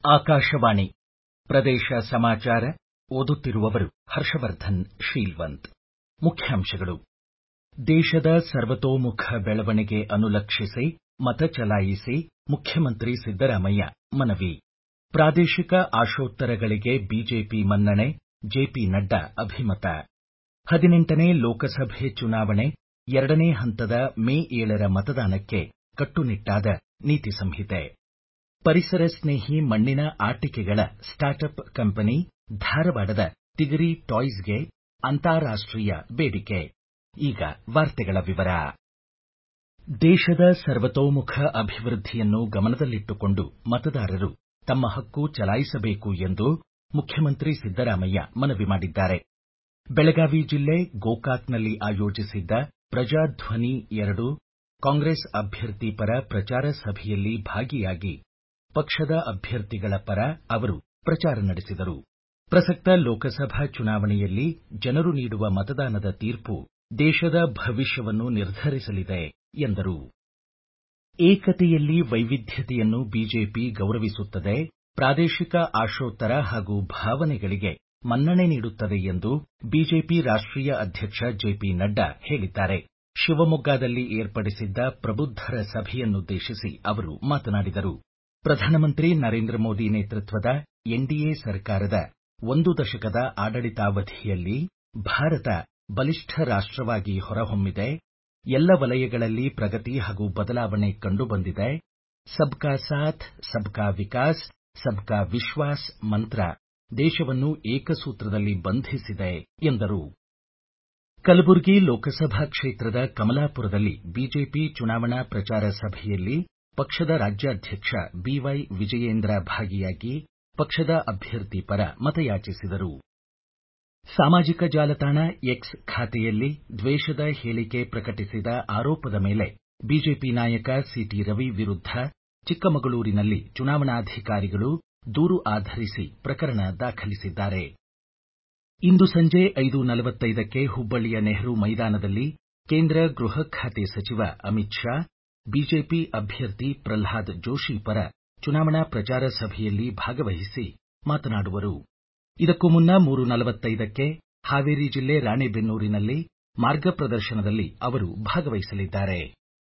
ಆಕಾಶವಾಣಿ ಪ್ರದೇಶ ಸಮಾಚಾರ ಓದುತ್ತಿರುವವರು ಹರ್ಷವರ್ಧನ್ ಶೀಲ್ವಂತ್ ಮುಖ್ಯಾಂಶಗಳು ದೇಶದ ಸರ್ವತೋಮುಖ ಬೆಳವಣಿಗೆ ಅನುಲಕ್ಷಿಸಿ ಮತ ಚಲಾಯಿಸಿ ಮುಖ್ಯಮಂತ್ರಿ ಸಿದ್ದರಾಮಯ್ಯ ಮನವಿ ಪ್ರಾದೇಶಿಕ ಆಶೋತ್ತರಗಳಿಗೆ ಬಿಜೆಪಿ ಮನ್ನಣೆ ಜೆಪಿ ನಡ್ಡಾ ಅಭಿಮತ ಹದಿನೆಂಟನೇ ಲೋಕಸಭೆ ಚುನಾವಣೆ ಎರಡನೇ ಹಂತದ ಮೇ ಏಳರ ಮತದಾನಕ್ಕೆ ಕಟ್ಟುನಿಟ್ಟಾದ ನೀತಿ ಸಂಹಿತೆ ಪರಿಸರ ಸ್ನೇಹಿ ಮಣ್ಣಿನ ಆಟಿಕೆಗಳ ಸ್ಟಾರ್ಟ್ಅಪ್ ಕಂಪನಿ ಧಾರವಾಡದ ತಿಗರಿ ಟಾಯ್ಸ್ಗೆ ಅಂತಾರಾಷ್ಟೀಯ ಬೇಡಿಕೆ ಈಗ ವಾರ್ತೆಗಳ ವಿವರ ದೇಶದ ಸರ್ವತೋಮುಖ ಅಭಿವೃದ್ಧಿಯನ್ನು ಗಮನದಲ್ಲಿಟ್ಟುಕೊಂಡು ಮತದಾರರು ತಮ್ಮ ಹಕ್ಕು ಚಲಾಯಿಸಬೇಕು ಎಂದು ಮುಖ್ಯಮಂತ್ರಿ ಸಿದ್ದರಾಮಯ್ಯ ಮನವಿ ಮಾಡಿದ್ದಾರೆ ಬೆಳಗಾವಿ ಜಿಲ್ಲೆ ಗೋಕಾಕ್ನಲ್ಲಿ ಆಯೋಜಿಸಿದ್ದ ಪ್ರಜಾಧ್ವನಿ ಎರಡು ಕಾಂಗ್ರೆಸ್ ಅಭ್ಯರ್ಥಿ ಪರ ಪ್ರಚಾರ ಸಭೆಯಲ್ಲಿ ಭಾಗಿಯಾಗಿ ಪಕ್ಷದ ಅಭ್ಯರ್ಥಿಗಳ ಪರ ಅವರು ಪ್ರಚಾರ ನಡೆಸಿದರು ಪ್ರಸಕ್ತ ಲೋಕಸಭಾ ಚುನಾವಣೆಯಲ್ಲಿ ಜನರು ನೀಡುವ ಮತದಾನದ ತೀರ್ಪು ದೇಶದ ಭವಿಷ್ಯವನ್ನು ನಿರ್ಧರಿಸಲಿದೆ ಎಂದರು ಏಕತೆಯಲ್ಲಿ ವೈವಿಧ್ಯತೆಯನ್ನು ಬಿಜೆಪಿ ಗೌರವಿಸುತ್ತದೆ ಪ್ರಾದೇಶಿಕ ಆಶೋತ್ತರ ಹಾಗೂ ಭಾವನೆಗಳಿಗೆ ಮನ್ನಣೆ ನೀಡುತ್ತದೆ ಎಂದು ಬಿಜೆಪಿ ರಾಷ್ಟೀಯ ಅಧ್ಯಕ್ಷ ಜೆಪಿ ನಡ್ಡಾ ಹೇಳಿದ್ದಾರೆ ಶಿವಮೊಗ್ಗದಲ್ಲಿ ಏರ್ಪಡಿಸಿದ್ದ ಪ್ರಬುದ್ಧರ ಸಭೆಯನ್ನುದ್ದೇಶಿಸಿ ಅವರು ಮಾತನಾಡಿದರು ಪ್ರಧಾನಮಂತ್ರಿ ನರೇಂದ್ರ ಮೋದಿ ನೇತೃತ್ವದ ಎನ್ಡಿಎ ಸರ್ಕಾರದ ಒಂದು ದಶಕದ ಆಡಳಿತಾವಧಿಯಲ್ಲಿ ಭಾರತ ಬಲಿಷ್ಠ ರಾಷ್ಟವಾಗಿ ಹೊರಹೊಮ್ಮಿದೆ ಎಲ್ಲ ವಲಯಗಳಲ್ಲಿ ಪ್ರಗತಿ ಹಾಗೂ ಬದಲಾವಣೆ ಕಂಡುಬಂದಿದೆ ಸಬ್ ಕಾ ಸಾಥ್ ಸಬ್ ಕಾ ವಿಕಾಸ್ ಸಬ್ ಕಾ ವಿಶ್ವಾಸ್ ಮಂತ್ರ ದೇಶವನ್ನು ಏಕಸೂತ್ರದಲ್ಲಿ ಬಂಧಿಸಿದೆ ಎಂದರು ಕಲಬುರಗಿ ಲೋಕಸಭಾ ಕ್ಷೇತ್ರದ ಕಮಲಾಪುರದಲ್ಲಿ ಬಿಜೆಪಿ ಚುನಾವಣಾ ಪ್ರಚಾರ ಸಭೆಯಲ್ಲಿ ಪಕ್ಷದ ರಾಜ್ಯಾಧ್ಯಕ್ಷ ಬಿವೈ ವಿಜಯೇಂದ್ರ ಭಾಗಿಯಾಗಿ ಪಕ್ಷದ ಅಭ್ಯರ್ಥಿ ಪರ ಮತಯಾಚಿಸಿದರು ಸಾಮಾಜಿಕ ಜಾಲತಾಣ ಎಕ್ಸ್ ಖಾತೆಯಲ್ಲಿ ದ್ವೇಷದ ಹೇಳಿಕೆ ಪ್ರಕಟಿಸಿದ ಆರೋಪದ ಮೇಲೆ ಬಿಜೆಪಿ ನಾಯಕ ಸಿಟಿ ರವಿ ವಿರುದ್ಧ ಚಿಕ್ಕಮಗಳೂರಿನಲ್ಲಿ ಚುನಾವಣಾಧಿಕಾರಿಗಳು ದೂರು ಆಧರಿಸಿ ಪ್ರಕರಣ ದಾಖಲಿಸಿದ್ದಾರೆ ಇಂದು ಸಂಜೆ ಐದು ನಲವತ್ತೈದಕ್ಕೆ ಹುಬ್ಬಳ್ಳಿಯ ನೆಹರು ಮೈದಾನದಲ್ಲಿ ಕೇಂದ್ರ ಗೃಹ ಖಾತೆ ಸಚಿವ ಅಮಿತ್ ಶಾ ಬಿಜೆಪಿ ಅಭ್ಯರ್ಥಿ ಪ್ರಲ್ಹಾದ್ ಜೋಶಿ ಪರ ಚುನಾವಣಾ ಪ್ರಚಾರ ಸಭೆಯಲ್ಲಿ ಭಾಗವಹಿಸಿ ಮಾತನಾಡುವರು ಇದಕ್ಕೂ ಮುನ್ನ ಮೂರು ನಲವತ್ತೈದಕ್ಕೆ ಹಾವೇರಿ ಜಿಲ್ಲೆ ರಾಣೆಬೆನ್ನೂರಿನಲ್ಲಿ ಮಾರ್ಗ ಪ್ರದರ್ಶನದಲ್ಲಿ ಅವರು ಭಾಗವಹಿಸಲಿದ್ದಾರೆ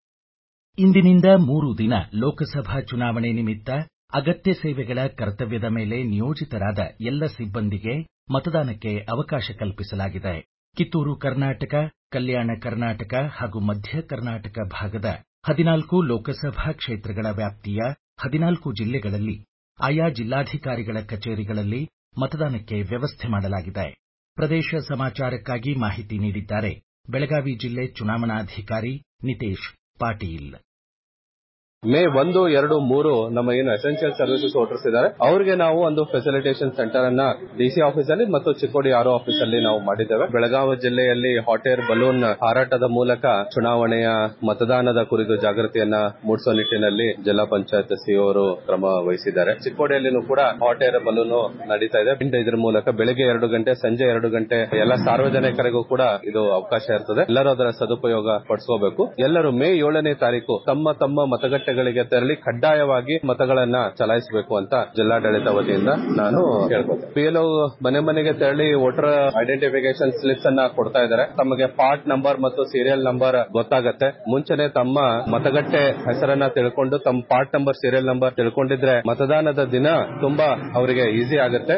ಇಂದಿನಿಂದ ಮೂರು ದಿನ ಲೋಕಸಭಾ ಚುನಾವಣೆ ನಿಮಿತ್ತ ಅಗತ್ಯ ಸೇವೆಗಳ ಕರ್ತವ್ಯದ ಮೇಲೆ ನಿಯೋಜಿತರಾದ ಎಲ್ಲ ಸಿಬ್ಬಂದಿಗೆ ಮತದಾನಕ್ಕೆ ಅವಕಾಶ ಕಲ್ಪಿಸಲಾಗಿದೆ ಕಿತ್ತೂರು ಕರ್ನಾಟಕ ಕಲ್ಯಾಣ ಕರ್ನಾಟಕ ಹಾಗೂ ಮಧ್ಯ ಕರ್ನಾಟಕ ಭಾಗದ ಹದಿನಾಲ್ಕು ಲೋಕಸಭಾ ಕ್ಷೇತ್ರಗಳ ವ್ಯಾಪ್ತಿಯ ಹದಿನಾಲ್ಕು ಜಿಲ್ಲೆಗಳಲ್ಲಿ ಆಯಾ ಜಿಲ್ಲಾಧಿಕಾರಿಗಳ ಕಚೇರಿಗಳಲ್ಲಿ ಮತದಾನಕ್ಕೆ ವ್ಯವಸ್ಥೆ ಮಾಡಲಾಗಿದೆ ಪ್ರದೇಶ ಸಮಾಚಾರಕ್ಕಾಗಿ ಮಾಹಿತಿ ನೀಡಿದ್ದಾರೆ ಬೆಳಗಾವಿ ಜಿಲ್ಲೆ ಚುನಾವಣಾಧಿಕಾರಿ ನಿತೇಶ್ ಪಾಟೀಲ್ ಮೇ ಒಂದು ಎರಡು ಮೂರು ನಮ್ಮ ಏನು ಎಸೆನ್ಷಿಯಲ್ ಸರ್ವಿಸಸ್ ವೋಟರ್ಸ್ ಇದ್ದಾರೆ ಅವರಿಗೆ ನಾವು ಒಂದು ಫೆಸಿಲಿಟೇಷನ್ ಸೆಂಟರ್ ಅನ್ನ ಡಿಸಿ ಆಫೀಸ್ ಅಲ್ಲಿ ಮತ್ತು ಚಿಕ್ಕೋಡಿ ಆರ್ಒ ಆಫೀಸ್ ಅಲ್ಲಿ ನಾವು ಮಾಡಿದ್ದೇವೆ ಬೆಳಗಾವಿ ಜಿಲ್ಲೆಯಲ್ಲಿ ಹಾಟ್ ಏರ್ ಬಲೂನ್ ಹಾರಾಟದ ಮೂಲಕ ಚುನಾವಣೆಯ ಮತದಾನದ ಕುರಿತು ಜಾಗೃತಿಯನ್ನ ಮೂಡಿಸುವ ನಿಟ್ಟಿನಲ್ಲಿ ಜಿಲ್ಲಾ ಪಂಚಾಯತ್ ಸಿಒ ಅವರು ಕ್ರಮ ವಹಿಸಿದ್ದಾರೆ ಚಿಕ್ಕೋಡಿಯಲ್ಲಿನೂ ಕೂಡ ಹಾಟ್ ಏರ್ ಬಲೂನ್ ನಡೀತಾ ಇದೆ ಇದರ ಮೂಲಕ ಬೆಳಗ್ಗೆ ಎರಡು ಗಂಟೆ ಸಂಜೆ ಎರಡು ಗಂಟೆ ಎಲ್ಲ ಸಾರ್ವಜನಿಕರಿಗೂ ಕೂಡ ಇದು ಅವಕಾಶ ಇರ್ತದೆ ಎಲ್ಲರೂ ಅದರ ಸದುಪಯೋಗ ಪಡಿಸ್ಕೋಬೇಕು ಎಲ್ಲರೂ ಮೇ ಏಳನೇ ತಾರೀಕು ತಮ್ಮ ತಮ್ಮ ಮತಗಟ್ಟೆ ಗಳಿಗೆ ತೆರಳಿ ಕಡ್ಡಾಯವಾಗಿ ಮತಗಳನ್ನ ಚಲಾಯಿಸಬೇಕು ಅಂತ ಜಿಲ್ಲಾಡಳಿತ ವತಿಯಿಂದ ನಾನು ಕೇಳ್ಕೊತೇನೆ ಪಿಎಲ್ಒ ಮನೆ ಮನೆಗೆ ತೆರಳಿ ವೋಟರ್ ಐಡೆಂಟಿಫಿಕೇಶನ್ ಸ್ಲಿಪ್ಸ್ ಅನ್ನ ಕೊಡ್ತಾ ಇದ್ದಾರೆ ತಮಗೆ ಪಾರ್ಟ್ ನಂಬರ್ ಮತ್ತು ಸೀರಿಯಲ್ ನಂಬರ್ ಗೊತ್ತಾಗತ್ತೆ ಮುಂಚೆನೆ ತಮ್ಮ ಮತಗಟ್ಟೆ ಹೆಸರನ್ನ ತಿಳ್ಕೊಂಡು ತಮ್ಮ ಪಾರ್ಟ್ ನಂಬರ್ ಸೀರಿಯಲ್ ನಂಬರ್ ತಿಳ್ಕೊಂಡಿದ್ರೆ ಮತದಾನದ ದಿನ ತುಂಬಾ ಅವರಿಗೆ ಈಸಿ ಆಗುತ್ತೆ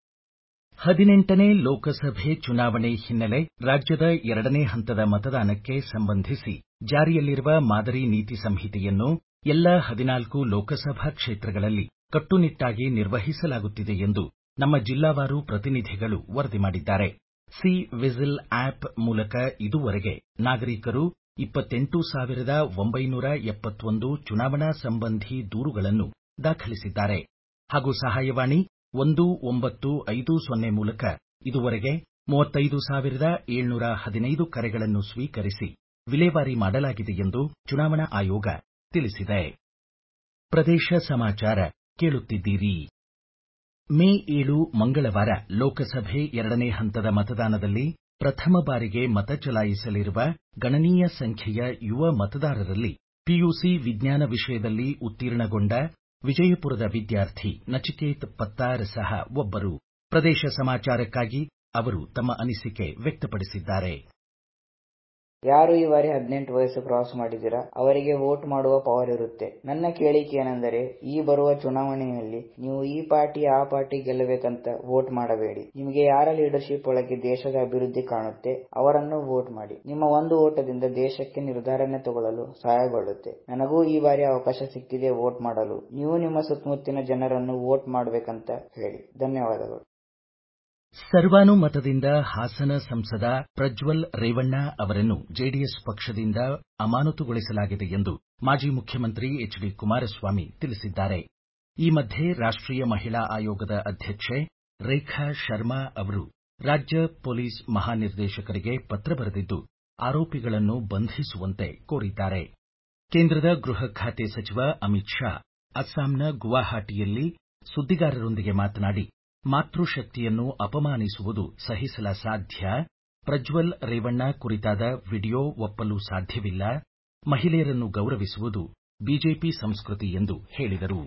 ಹದಿನೆಂಟನೇ ಲೋಕಸಭೆ ಚುನಾವಣೆ ಹಿನ್ನೆಲೆ ರಾಜ್ಯದ ಎರಡನೇ ಹಂತದ ಮತದಾನಕ್ಕೆ ಸಂಬಂಧಿಸಿ ಜಾರಿಯಲ್ಲಿರುವ ಮಾದರಿ ನೀತಿ ಸಂಹಿತೆಯನ್ನು ಎಲ್ಲ ಹದಿನಾಲ್ಕು ಲೋಕಸಭಾ ಕ್ಷೇತ್ರಗಳಲ್ಲಿ ಕಟ್ಟುನಿಟ್ಟಾಗಿ ನಿರ್ವಹಿಸಲಾಗುತ್ತಿದೆ ಎಂದು ನಮ್ಮ ಜಿಲ್ಲಾವಾರು ಪ್ರತಿನಿಧಿಗಳು ವರದಿ ಮಾಡಿದ್ದಾರೆ ಸಿ ವಿಜಿಲ್ ಆಪ್ ಮೂಲಕ ಇದುವರೆಗೆ ನಾಗರಿಕರು ಇಪ್ಪತ್ತೆಂಟು ಸಾವಿರದ ಒಂಬೈನೂರ ಎಪ್ಪತ್ತೊಂದು ಚುನಾವಣಾ ಸಂಬಂಧಿ ದೂರುಗಳನ್ನು ದಾಖಲಿಸಿದ್ದಾರೆ ಹಾಗೂ ಸಹಾಯವಾಣಿ ಒಂದು ಒಂಬತ್ತು ಐದು ಸೊನ್ನೆ ಮೂಲಕ ಇದುವರೆಗೆ ಮೂವತ್ತೈದು ಸಾವಿರದ ಏಳ್ನೂರ ಹದಿನೈದು ಕರೆಗಳನ್ನು ಸ್ವೀಕರಿಸಿ ವಿಲೇವಾರಿ ಮಾಡಲಾಗಿದೆ ಎಂದು ಚುನಾವಣಾ ಆಯೋಗ ತಿಳಿಸಿದೆ ಪ್ರದೇಶ ಸಮಾಚಾರ ಕೇಳುತ್ತಿದ್ದೀರಿ ಮೇ ಏಳು ಮಂಗಳವಾರ ಲೋಕಸಭೆ ಎರಡನೇ ಹಂತದ ಮತದಾನದಲ್ಲಿ ಪ್ರಥಮ ಬಾರಿಗೆ ಮತ ಚಲಾಯಿಸಲಿರುವ ಗಣನೀಯ ಸಂಖ್ಯೆಯ ಯುವ ಮತದಾರರಲ್ಲಿ ಪಿಯುಸಿ ವಿಜ್ಞಾನ ವಿಷಯದಲ್ಲಿ ಉತ್ತೀರ್ಣಗೊಂಡ ವಿಜಯಪುರದ ವಿದ್ಯಾರ್ಥಿ ನಚಿಕೇತ್ ಪತ್ತಾರ್ ಸಹ ಒಬ್ಬರು ಪ್ರದೇಶ ಸಮಾಚಾರಕ್ಕಾಗಿ ಅವರು ತಮ್ಮ ಅನಿಸಿಕೆ ವ್ಯಕ್ತಪಡಿಸಿದ್ದಾರೆ ಯಾರು ಈ ಬಾರಿ ಹದಿನೆಂಟು ವಯಸ್ಸು ಕ್ರಾಸ್ ಮಾಡಿದಿರಾ ಅವರಿಗೆ ವೋಟ್ ಮಾಡುವ ಪವರ್ ಇರುತ್ತೆ ನನ್ನ ಕೇಳಿಕೆ ಏನೆಂದರೆ ಈ ಬರುವ ಚುನಾವಣೆಯಲ್ಲಿ ನೀವು ಈ ಪಾರ್ಟಿ ಆ ಪಾರ್ಟಿ ಗೆಲ್ಲಬೇಕಂತ ವೋಟ್ ಮಾಡಬೇಡಿ ನಿಮಗೆ ಯಾರ ಲೀಡರ್ಶಿಪ್ ಒಳಗೆ ದೇಶದ ಅಭಿವೃದ್ಧಿ ಕಾಣುತ್ತೆ ಅವರನ್ನು ವೋಟ್ ಮಾಡಿ ನಿಮ್ಮ ಒಂದು ಓಟದಿಂದ ದೇಶಕ್ಕೆ ನಿರ್ಧಾರನೆ ತಗೊಳ್ಳಲು ಸಹಾಯಗೊಳ್ಳುತ್ತೆ ನನಗೂ ಈ ಬಾರಿ ಅವಕಾಶ ಸಿಕ್ಕಿದೆ ವೋಟ್ ಮಾಡಲು ನೀವು ನಿಮ್ಮ ಸುತ್ತಮುತ್ತಿನ ಜನರನ್ನು ವೋಟ್ ಮಾಡಬೇಕಂತ ಹೇಳಿ ಧನ್ಯವಾದಗಳು ಸರ್ವಾನುಮತದಿಂದ ಹಾಸನ ಸಂಸದ ಪ್ರಜ್ವಲ್ ರೇವಣ್ಣ ಅವರನ್ನು ಜೆಡಿಎಸ್ ಪಕ್ಷದಿಂದ ಅಮಾನತುಗೊಳಿಸಲಾಗಿದೆ ಎಂದು ಮಾಜಿ ಮುಖ್ಯಮಂತ್ರಿ ಎಚ್ ಡಿ ಕುಮಾರಸ್ವಾಮಿ ತಿಳಿಸಿದ್ದಾರೆ ಈ ಮಧ್ಯೆ ರಾಷ್ಟೀಯ ಮಹಿಳಾ ಆಯೋಗದ ಅಧ್ಯಕ್ಷೆ ರೇಖಾ ಶರ್ಮಾ ಅವರು ರಾಜ್ಯ ಪೊಲೀಸ್ ಮಹಾನಿರ್ದೇಶಕರಿಗೆ ಪತ್ರ ಬರೆದಿದ್ದು ಆರೋಪಿಗಳನ್ನು ಬಂಧಿಸುವಂತೆ ಕೋರಿದ್ದಾರೆ ಕೇಂದ್ರದ ಗೃಹ ಖಾತೆ ಸಚಿವ ಅಮಿತ್ ಶಾ ಅಸ್ಸಾಂನ ಗುವಾಹಾಟಿಯಲ್ಲಿ ಸುದ್ದಿಗಾರರೊಂದಿಗೆ ಮಾತನಾಡಿ ಮಾತೃಶಕ್ತಿಯನ್ನು ಅಪಮಾನಿಸುವುದು ಸಹಿಸಲಾಸಾಧ್ಯ ಪ್ರಜ್ವಲ್ ರೇವಣ್ಣ ಕುರಿತಾದ ವಿಡಿಯೋ ಒಪ್ಪಲು ಸಾಧ್ಯವಿಲ್ಲ ಮಹಿಳೆಯರನ್ನು ಗೌರವಿಸುವುದು ಬಿಜೆಪಿ ಸಂಸ್ಕೃತಿ ಎಂದು ಹೇಳಿದರು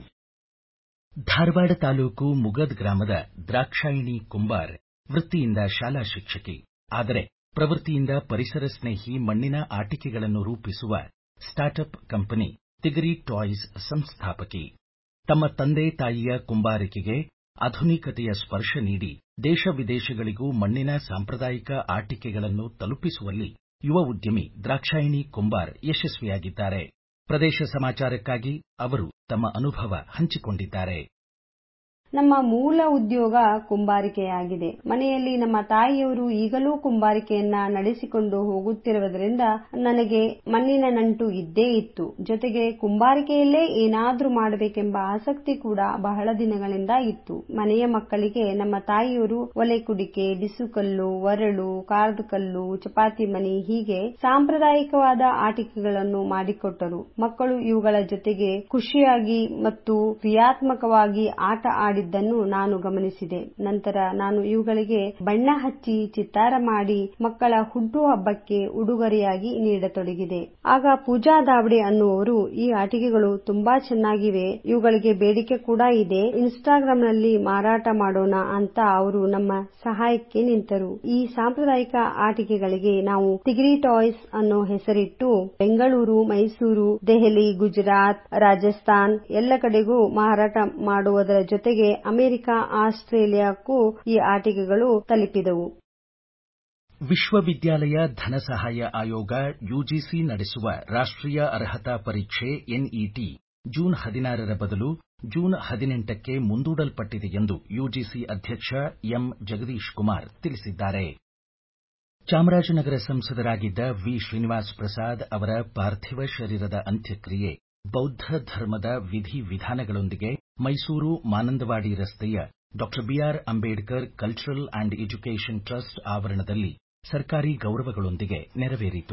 ಧಾರವಾಡ ತಾಲೂಕು ಮುಗದ್ ಗ್ರಾಮದ ದ್ರಾಕ್ಷಾಯಿಣಿ ಕುಂಬಾರ್ ವೃತ್ತಿಯಿಂದ ಶಾಲಾ ಶಿಕ್ಷಕಿ ಆದರೆ ಪ್ರವೃತ್ತಿಯಿಂದ ಪರಿಸರ ಸ್ನೇಹಿ ಮಣ್ಣಿನ ಆಟಿಕೆಗಳನ್ನು ರೂಪಿಸುವ ಸ್ಟಾರ್ಟ್ಅಪ್ ಕಂಪನಿ ತಿಗರಿ ಟಾಯ್ಸ್ ಸಂಸ್ಥಾಪಕಿ ತಮ್ಮ ತಂದೆ ತಾಯಿಯ ಕುಂಬಾರಿಕೆಗೆ ಆಧುನಿಕತೆಯ ಸ್ಪರ್ಶ ನೀಡಿ ದೇಶ ವಿದೇಶಗಳಿಗೂ ಮಣ್ಣಿನ ಸಾಂಪ್ರದಾಯಿಕ ಆಟಿಕೆಗಳನ್ನು ತಲುಪಿಸುವಲ್ಲಿ ಯುವ ಉದ್ಯಮಿ ದ್ರಾಕ್ಷಾಯಿಣಿ ಕುಂಬಾರ್ ಯಶಸ್ವಿಯಾಗಿದ್ದಾರೆ ಪ್ರದೇಶ ಸಮಾಚಾರಕ್ಕಾಗಿ ಅವರು ತಮ್ಮ ಅನುಭವ ಹಂಚಿಕೊಂಡಿದ್ದಾರೆ ನಮ್ಮ ಮೂಲ ಉದ್ಯೋಗ ಕುಂಬಾರಿಕೆಯಾಗಿದೆ ಮನೆಯಲ್ಲಿ ನಮ್ಮ ತಾಯಿಯವರು ಈಗಲೂ ಕುಂಬಾರಿಕೆಯನ್ನ ನಡೆಸಿಕೊಂಡು ಹೋಗುತ್ತಿರುವುದರಿಂದ ನನಗೆ ಮಣ್ಣಿನ ನಂಟು ಇದ್ದೇ ಇತ್ತು ಜೊತೆಗೆ ಕುಂಬಾರಿಕೆಯಲ್ಲೇ ಏನಾದ್ರೂ ಮಾಡಬೇಕೆಂಬ ಆಸಕ್ತಿ ಕೂಡ ಬಹಳ ದಿನಗಳಿಂದ ಇತ್ತು ಮನೆಯ ಮಕ್ಕಳಿಗೆ ನಮ್ಮ ತಾಯಿಯವರು ಒಲೆ ಕುಡಿಕೆ ಬಿಸುಕಲ್ಲು ಒರಳು ಕಾರದ ಕಲ್ಲು ಚಪಾತಿ ಮಣಿ ಹೀಗೆ ಸಾಂಪ್ರದಾಯಿಕವಾದ ಆಟಿಕೆಗಳನ್ನು ಮಾಡಿಕೊಟ್ಟರು ಮಕ್ಕಳು ಇವುಗಳ ಜೊತೆಗೆ ಖುಷಿಯಾಗಿ ಮತ್ತು ಕ್ರಿಯಾತ್ಮಕವಾಗಿ ಆಟ ಆಡಿದ್ದನ್ನು ನಾನು ಗಮನಿಸಿದೆ ನಂತರ ನಾನು ಇವುಗಳಿಗೆ ಬಣ್ಣ ಹಚ್ಚಿ ಚಿತ್ತಾರ ಮಾಡಿ ಮಕ್ಕಳ ಹುಟ್ಟು ಹಬ್ಬಕ್ಕೆ ಉಡುಗೊರೆಯಾಗಿ ನೀಡತೊಡಗಿದೆ ಆಗ ಪೂಜಾ ದಾವಡೆ ಅನ್ನುವರು ಈ ಆಟಿಕೆಗಳು ತುಂಬಾ ಚೆನ್ನಾಗಿವೆ ಇವುಗಳಿಗೆ ಬೇಡಿಕೆ ಕೂಡ ಇದೆ ಇನ್ಸ್ಟಾಗ್ರಾಂನಲ್ಲಿ ಮಾರಾಟ ಮಾಡೋಣ ಅಂತ ಅವರು ನಮ್ಮ ಸಹಾಯಕ್ಕೆ ನಿಂತರು ಈ ಸಾಂಪ್ರದಾಯಿಕ ಆಟಿಕೆಗಳಿಗೆ ನಾವು ತಿಗ್ರಿ ಟಾಯ್ಸ್ ಅನ್ನೋ ಹೆಸರಿಟ್ಟು ಬೆಂಗಳೂರು ಮೈಸೂರು ದೆಹಲಿ ಗುಜರಾತ್ ರಾಜಸ್ಥಾನ್ ಎಲ್ಲ ಕಡೆಗೂ ಮಾರಾಟ ಮಾಡುವುದರ ಜೊತೆಗೆ ಅಮೆರಿಕ ಆಸ್ಟ್ರೇಲಿಯಾಕ್ಕೂ ಈ ಆಟಿಕೆಗಳು ತಲುಪಿದವು ವಿಶ್ವವಿದ್ಯಾಲಯ ಧನ ಸಹಾಯ ಆಯೋಗ ಯುಜಿಸಿ ನಡೆಸುವ ರಾಷ್ಟೀಯ ಅರ್ಹತಾ ಪರೀಕ್ಷೆ ಎನ್ಇಟಿ ಜೂನ್ ಹದಿನಾರರ ಬದಲು ಜೂನ್ ಹದಿನೆಂಟಕ್ಕೆ ಮುಂದೂಡಲ್ಪಟ್ಟಿದೆ ಎಂದು ಯುಜಿಸಿ ಅಧ್ಯಕ್ಷ ಎಂ ಜಗದೀಶ್ ಕುಮಾರ್ ತಿಳಿಸಿದ್ದಾರೆ ಚಾಮರಾಜನಗರ ಸಂಸದರಾಗಿದ್ದ ವಿ ಶ್ರೀನಿವಾಸ್ ಪ್ರಸಾದ್ ಅವರ ಪಾರ್ಥಿವ ಶರೀರದ ಅಂತ್ಯಕ್ರಿಯೆ ಬೌದ್ಧ ಧರ್ಮದ ವಿಧಿ ವಿಧಾನಗಳೊಂದಿಗೆ ಮೈಸೂರು ಮಾನಂದವಾಡಿ ರಸ್ತೆಯ ಡಾ B R Ambedkar cultural and education trust ಆವರಣದಲ್ಲಿ ಸರ್ಕಾರಿ ಗೌರವಗಳೊಂದಿಗೆ ನೆರವೇರಿತು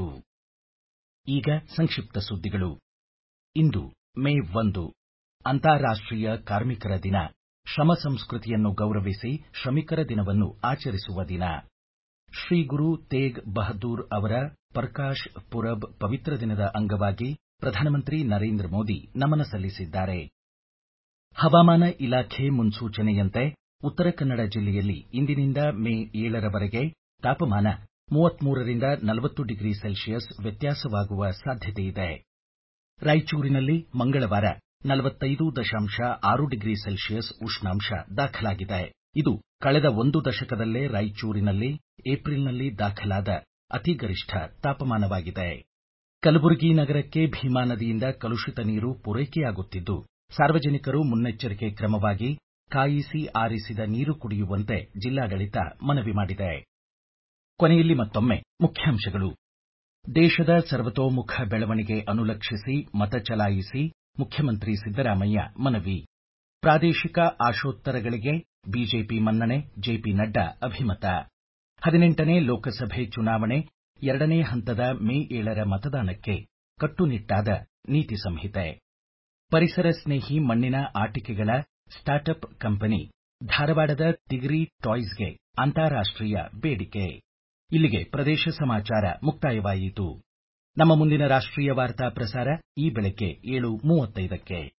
ಈಗ ಸಂಕ್ಷಿಪ್ತ ಸುದ್ದಿಗಳು ಇಂದು ಮೇ ಒಂದು ಅಂತಾರಾಷ್ಟೀಯ ಕಾರ್ಮಿಕರ ದಿನ ಶ್ರಮ ಸಂಸ್ಕೃತಿಯನ್ನು ಗೌರವಿಸಿ ಶ್ರಮಿಕರ ದಿನವನ್ನು ಆಚರಿಸುವ ದಿನ ಶ್ರೀ ಗುರು ತೇಗ್ ಬಹದ್ದೂರ್ ಅವರ ಪರ್ಕಾಶ್ ಪುರಬ್ ಪವಿತ್ರ ದಿನದ ಅಂಗವಾಗಿ ಪ್ರಧಾನಮಂತ್ರಿ ನರೇಂದ್ರ ಮೋದಿ ನಮನ ಸಲ್ಲಿಸಿದ್ದಾರೆ ಹವಾಮಾನ ಇಲಾಖೆ ಮುನ್ಸೂಚನೆಯಂತೆ ಉತ್ತರ ಕನ್ನಡ ಜಿಲ್ಲೆಯಲ್ಲಿ ಇಂದಿನಿಂದ ಮೇ ಏಳರವರೆಗೆ ತಾಪಮಾನ ಮೂವತ್ಮೂರರಿಂದ ನಲವತ್ತು ಡಿಗ್ರಿ ಸೆಲ್ಸಿಯಸ್ ವ್ಯತ್ಯಾಸವಾಗುವ ಸಾಧ್ಯತೆಯಿದೆ ರಾಯಚೂರಿನಲ್ಲಿ ಮಂಗಳವಾರ ನಲವತ್ತೈದು ದಶಾಂಶ ಆರು ಡಿಗ್ರಿ ಸೆಲ್ಸಿಯಸ್ ಉಷ್ಣಾಂಶ ದಾಖಲಾಗಿದೆ ಇದು ಕಳೆದ ಒಂದು ದಶಕದಲ್ಲೇ ರಾಯಚೂರಿನಲ್ಲಿ ಏಪ್ರಿಲ್ನಲ್ಲಿ ದಾಖಲಾದ ಅತಿ ಗರಿಷ್ಠ ತಾಪಮಾನವಾಗಿದೆ ಕಲಬುರಗಿ ನಗರಕ್ಕೆ ಭೀಮಾ ನದಿಯಿಂದ ಕಲುಷಿತ ನೀರು ಪೂರೈಕೆಯಾಗುತ್ತಿದ್ದು ಸಾರ್ವಜನಿಕರು ಮುನ್ನೆಚ್ಚರಿಕೆ ಕ್ರಮವಾಗಿ ಕಾಯಿಸಿ ಆರಿಸಿದ ನೀರು ಕುಡಿಯುವಂತೆ ಜಿಲ್ಲಾಡಳಿತ ಮನವಿ ಮಾಡಿದೆ ಕೊನೆಯಲ್ಲಿ ಮತ್ತೊಮ್ಮೆ ಮುಖ್ಯಾಂಶಗಳು ದೇಶದ ಸರ್ವತೋಮುಖ ಬೆಳವಣಿಗೆ ಅನುಲಕ್ಷಿಸಿ ಮತ ಚಲಾಯಿಸಿ ಮುಖ್ಯಮಂತ್ರಿ ಸಿದ್ದರಾಮಯ್ಯ ಮನವಿ ಪ್ರಾದೇಶಿಕ ಆಶೋತ್ತರಗಳಿಗೆ ಬಿಜೆಪಿ ಮನ್ನಣೆ ಜೆಪಿ ನಡ್ಡಾ ಅಭಿಮತ ಹದಿನೆಂಟನೇ ಲೋಕಸಭೆ ಚುನಾವಣೆ ಎರಡನೇ ಹಂತದ ಮೇ ಏಳರ ಮತದಾನಕ್ಕೆ ಕಟ್ಟುನಿಟ್ಟಾದ ನೀತಿ ಸಂಹಿತೆ ಪರಿಸರ ಸ್ನೇಹಿ ಮಣ್ಣಿನ ಆಟಿಕೆಗಳ ಸ್ಟಾರ್ಟ್ಅಪ್ ಕಂಪನಿ ಧಾರವಾಡದ ತಿಗರಿ ಟಾಯ್ಸ್ಗೆ ಅಂತಾರಾಷ್ಟೀಯ ಬೇಡಿಕೆ ಇಲ್ಲಿಗೆ ಪ್ರದೇಶ ಸಮಾಚಾರ ಮುಕ್ತಾಯವಾಯಿತು ನಮ್ಮ ಮುಂದಿನ ರಾಷ್ಟ್ರೀಯ ವಾರ್ತಾ ಪ್ರಸಾರ ಈ ಬೆಳಗ್ಗೆ ಏಳು ಮೂವತ್ತೈದಕ್ಕೆ